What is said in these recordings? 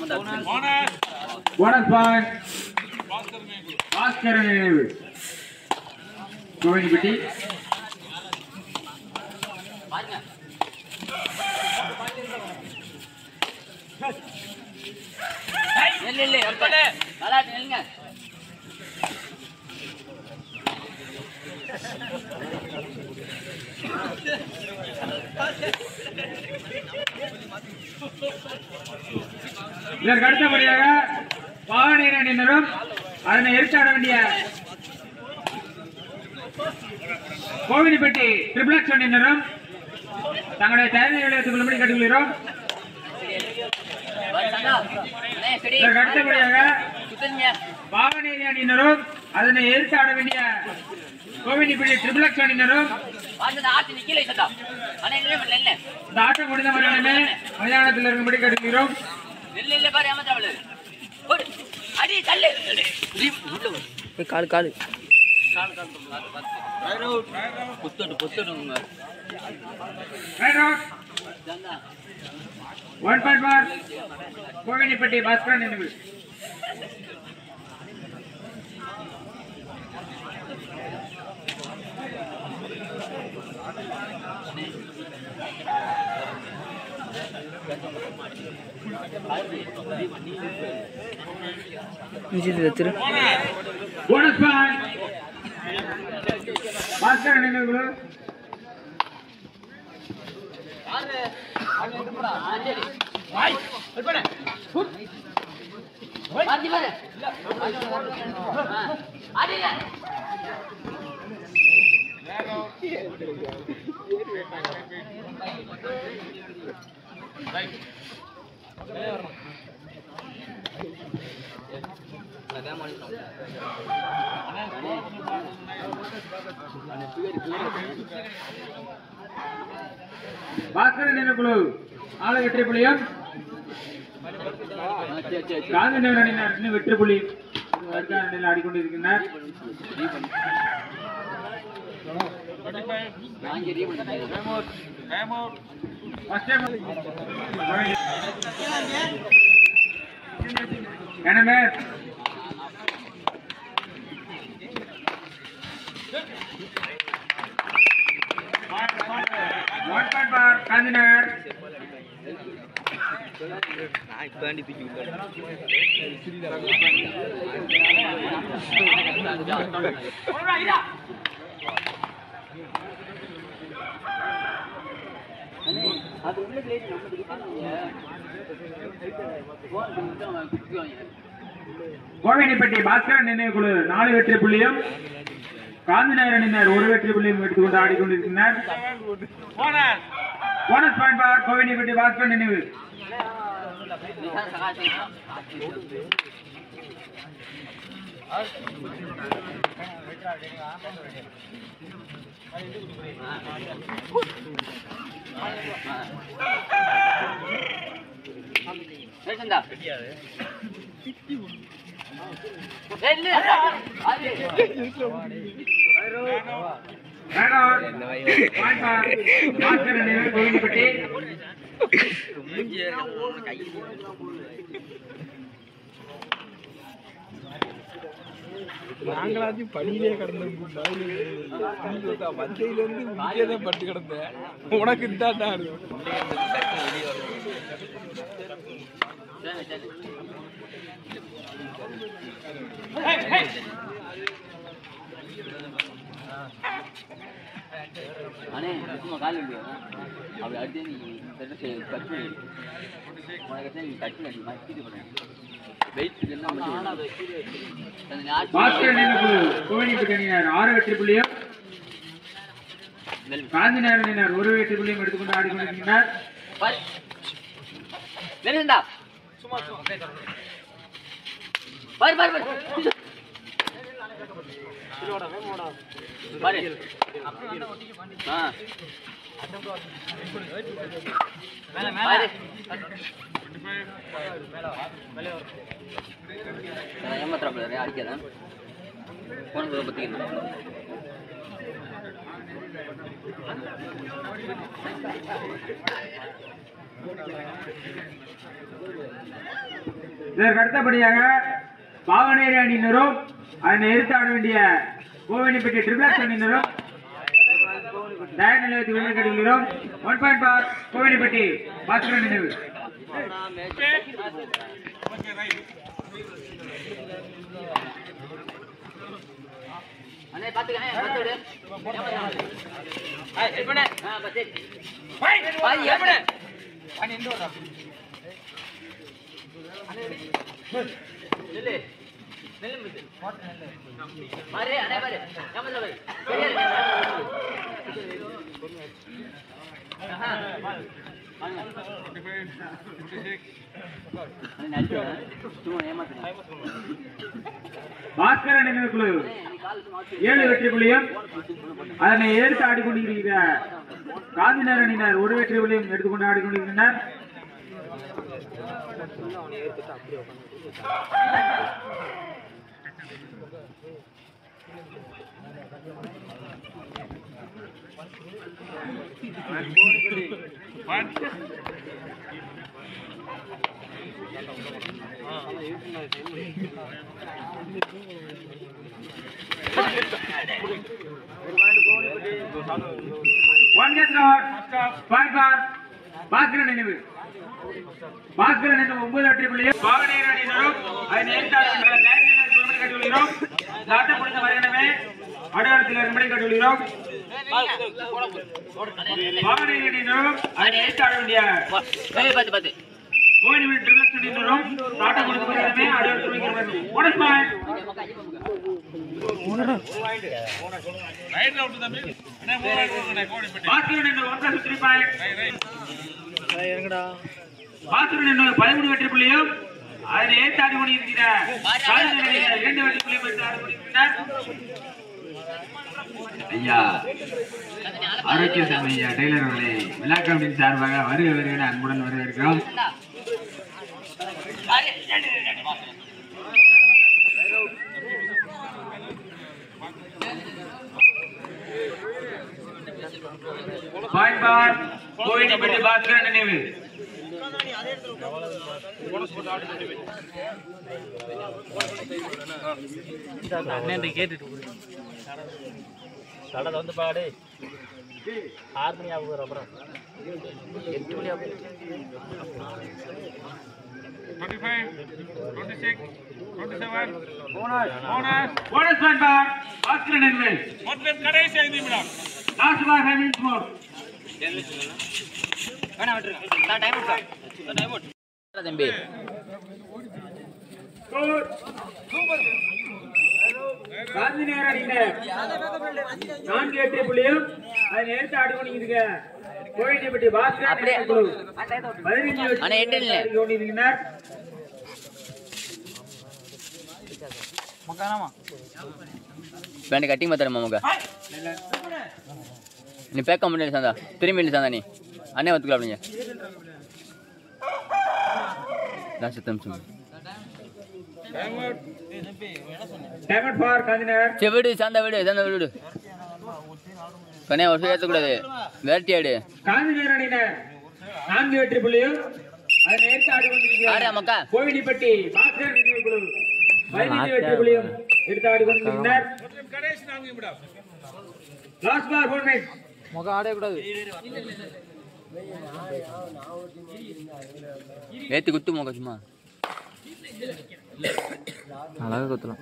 Bonus point Bhaskar நினைவு கோவில்பட்டி இல்ல இல்ல அப்ப நல்லா நில்லுங்க இதற்கு அடுத்தபடியாக பாவநீர் அணியினரும் அதனை எரிச்சாட வேண்டிய கோவில்பட்டி ட்ரிபிளக்ஸ் அணியினரும் தங்களுடைய தயாரிகளை எடுத்துக் கொள்ளும்படி கேட்டுக்கொள்கிறோம் சங்கா அண்ணே சரி இதற்கு அடுத்தபடியாக சுத்தங்க பாவநீர் அணியினரும் அதனை எரிச்சாட வேண்டிய கோவில்பட்டி ட்ரிபிளக்ஸ் அணியினரும் வாங்க இந்த ஆட்டு நிக்கல சட்டா அண்ணே இல்ல இல்ல இல்ல இந்த ஆட்டம் முடிந்த மறுநாளே மைதானத்தில் இருக்கும்படி கேட்டுக்கொள்கிறோம் இல்ல இல்ல பாரு ஏமாத்தாவளு போடு அடி தள்ளு போய் கால் கால் புத்தோட்டு புத்தோட்டு right out one point for Kovilpatti Bhaskaran நினைவு போனஸ் பாயிண்ட் பாஸ்கரன் நினைவுகளு மாத்தி பாரு அடி பாஸ்கரன் நினைவுக்குழு ஆள வெற்றி புள்ளியும் காந்தி நகர் அணியினர் இன்னும் வெற்றி புள்ளி அதற்கான நிலையில் ஆடிக்கொண்டிருக்கின்றனர் First time. எனவே One point for காந்தி நகர் கோவினிப்பட்டி பாஸ்கரன் நினைவுக்குழு நாலு வெற்றி புள்ளியும் காந்தி நகர் அணியினர் ஒரு வெற்றி புள்ளியும் எடுத்துக்கொண்டு ஆடிக்கொண்டிருக்கின்றனர் போனஸ் பாயிண்ட் பார் கோவினிப்பட்டி பாஸ்கரன் நினைவு பேசுண்டா இல்ல அது பாயிண்ட் பார் பாஸ்கரன் நினைவு கோவினிப்பட்டி நாங்களாச்சும் பணியிலே கிடந்தோம் வந்தையில இருந்து இங்கே தான் பட்டு கிடந்தேன் உனக்கு இதாண்டா இருக்கும் சரி சரி அண்ணே சும்மா கால் இல்லையா அப்படி அடுத்து நீ இந்த இடத்துல கட் பண்ணி உனக்கு நீ கட் பண்ணி மக்கிட்டு பண்ண வெயிட் பாஸ்கரன் நினைவுக்குழு கோவினிப்பட்டி அணியினர் ஆறு வெற்றி புள்ளியும் காந்தி நகர் அணியினர் ஒரு வெற்றி புள்ளியும் எடுத்துக்கொண்டு ஆடிக்கொண்டிருக்கின்றனர் வெறுண்டா சும்மா சும்மா பாரு பாரு பாரு பாரு ஆ பாரு ஏமாத்திராப்ல அடிக்காதான் போனது பத்திக்கணும் இதற்கு அடுத்தபடியாக பாவனேரி அணியினரும் அதனை எதிர்த்து ஆட வேண்டிய கோவினிப்பட்டி ட்ரிபிளக்ஸ் அணியினரும் தயார் நிலையத்தில் உண்மை கட்டுகிறோம் ஒன் பாயிண்ட் பார் கோவினிப்பட்டி பாஸ்கரன் நினைவு அண்ணே பாத்துக்கண்ணே பத்து விடு ஆ பத்து பாதி ஏப்பட நில்லு நில்லு மித்து மாறு அண்ணே பாரு ஏமாத்த பாரு சரியா ஆஹா வாங்க அண்ணே நடிச்சு சும்மா ஏமாத்துறேன் பாஸ்கரன் நினைவு குழு நீ கால் சும்மா ஏழு வெற்றி புள்ளியும் அதனை எதிர்த்து ஆடிக்கொண்டிருக்கிற காந்தினர் அணியினர் ஒரு வெற்றி புள்ளியும் எடுத்துக்கொண்டு ஆடிக்கொண்டிருக்கின்றனர் one get point for Bhaskaran நினைவு பாஸ்கரன் நினைவு ஒன்பது வெற்றி புள்ளியும் பாவனையர் அணியினரும் அதனை எதிர்த்து ஆடுகின்ற தயாரிப்பினர் ஒருமுறை கட்டுகிறோம் ஆட்டம் முடிந்த மறுகணமே அடையாளத்தில் இருக்கும்படி கட்டுகிறோம் பாவனையர் அணியினரும் அதனை எதிர்த்து ஆட வேண்டிய ஏய் பாத்து பாத்து கோயில்வில் ட்ரிபிளக்ஸ் அணியினரும் ஆட்டம் முடிந்த மறுகணமே அடையாளத்தில் வைக்கிறது போனஸ் பாயிண்ட் பாஸ்கரன் நினைவு ஒன் பிளஸ் த்ரீ பாயிண்ட் பாசுரன் என்னும் பதிமூணு வெற்றி புள்ளியும் அதனை ஏற்று ஆடி கொண்டிருக்கிற கால்நடையினர் இரண்டு வெற்றி புள்ளியும் எடுத்து ஆடி கொண்டிருக்கிறார் ஐயா ஆரோக்கியசாமி ஐயா டெய்லர் அவர்களை விழா கமிட்டியின் சார்பாக வருக வருக என அன்புடன் வரவேற்கிறோம் பாயிண்ட் பார் கோயில்பட்டி பாஸ்கரன் நினைவு கடலை வந்து பாடு ஆறு மணி ஆகும் அப்புறம் எட்டு மணி ஆகும் போனஸ் பாயிண்ட் பார் பாஸ்கரன் நினைவு last for five minutes more தம்பி காந்தி நேர அணியினர் நான்கு வெற்றி புள்ளியும் அதை நேர்த்து ஆடி கொண்டிருக்க கோயில்பட்டி பாஸ்கரன் அப்படியே. நினைவு குழு பதினைஞ்சு வெற்றி அண்ணா, எட்டு இல்லை. ஆடி கொண்டிருக்கிறார் பேண்ட் கட்டிங் மாத்தாரு மக நீ பேக்க முடியல சாந்தா திரும்பி இல்லை சாந்தா நீ அண்ணே வந்துக்கலாம் அப்படிங்க நான் சுத்தம் சொல்லு time out for Gandhi Nagar சரி விடு சாந்தா விடு சாந்தா விடு விடு கண்ணே ஒரு வருஷம் ஏற்றக்கூடாது வேட்டி ஆடு காந்தி நேர அணியினர் நான்கு வெற்றி புள்ளியும் அதை நேர்த்து ஆடி ஆறா மக்கா கொண்டிருக்கிறார் கோவிலிப்பட்டி பாஸ்கர் நினைவு குழு பதினைந்து வெற்றி புள்ளியும் எடுத்து ஆடி கொண்டிருக்கிறார் லாஸ்ட் பார் ஃபோர் மினிட்ஸ் முகம் ஆடவே கூடாது ஏற்றி குத்து மோக்க சும்மா அழகாக குத்தலாம்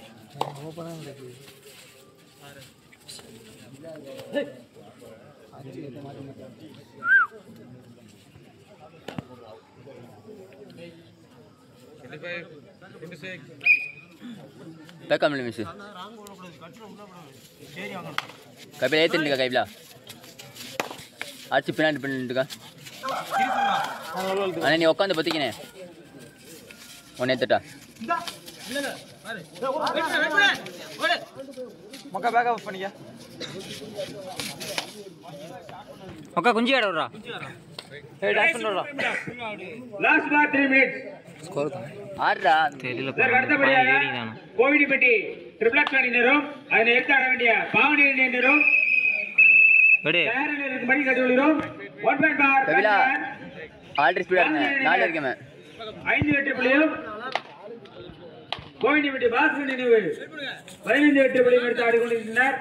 பேக்கா முடியல மிஸ் கைப்பில் ஏற்றிட்டுக்கா கைப்பிலா அடிச்சு பின்னாடி பண்ணிட்டுக்கா அண்ணா நீ உட்காந்து பத்திக்கினே உன்னை ஏத்துட்டா மக்கா பேக் ஆஃப் பண்ணிக்க மக்கா குஞ்சு ஆட விட்றா ஏய் டாஸ் பண்ணுறா last for three minutes score தான் ஆடுறா தெரியல இதற்கு அடுத்தபடியாக கோவிலிப்பட்டி ட்ரிபிளக்ஸ் அணியினரும் அதனை எடுத்து ஆட வேண்டிய பாவனி அணியினரும் விடு தயாரில் இருக்கும்படி கேட்டுக்கொள்கிறோம் one point for Kabila. Already ஸ்பீடாக இருந்தேன் நாலு இருக்கமே ஐந்து வெற்றி புள்ளியும் கோயினி வெட்டி பாஸ்கர் நினைவு பதினைந்து வெற்றி புள்ளியும் எடுத்து ஆடிக்கொண்டிருக்கின்றனர்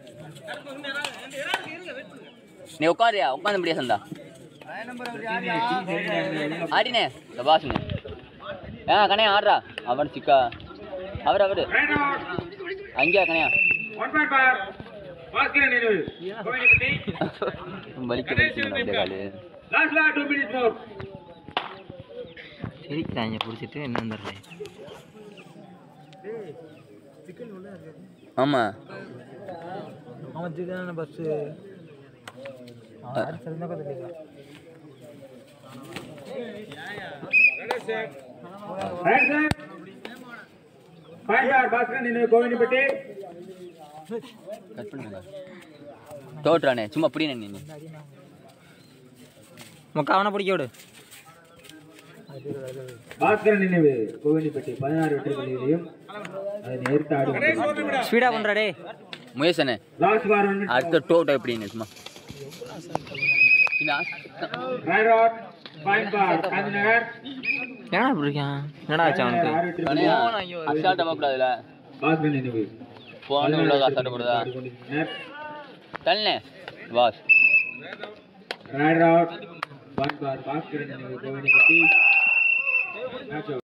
நீ உட்காரியா உட்காந்து முடியா சந்தா ஆடினே இந்த பாசுங்க ஆ கணையா ஆடுறா அவன் சிக்கா அவர் அவரு ரைட் அவுட் அங்கேயா கணையா ஒன் பாயிண்ட் பார் பாஸ்கர் நினைவு கோயினி வெட்டி வலிக்க வலிக்க அப்படியே காலு லாஸ்ட் லா டூ மினிட்ஸ் மோர் சிரிக்கிறாங்க பிடிச்சிட்டு என்ன வந்துடுறேன் ஆமா அவன் சிக்கன பஸ்ஸு right sir point for Bhaskar நினைவு கோயினி வெட்டி கட் பண்ணுங்க தோட்டுறானே சும்மா புரியணே நீ முக்கா அவனை பிடிக்க விடு பாஸ்கர் நினைவு கோவிலிப்பட்டி பதினாறு வெற்றி புள்ளிகளையும் அதை நேர்த்து ஆடி ஸ்பீடா பண்றா டே முயசனே லாஸ்ட் பார் ஒன்று அடுத்த டோட்டோ எப்படின்னு சும்மா இந்த right out point for Gandhinagar ஏன்னா இப்படி இருக்கான் என்னடா ஆச்சு அவனுக்கு ஆறு வெற்றி கணையா புள்ளிகள் அசால்ட்டா பார்க்கக்கூடாதுல பாஸ்கர் நினைவு போன உள்ள அசால்ட்டா போடுதா ஆடிக்கொண்டிருக்கின்றனர் தள்ளனே வாஸ் right out point for Bhaskar நினைவு கோவிலிப்பட்டி மேட்ச்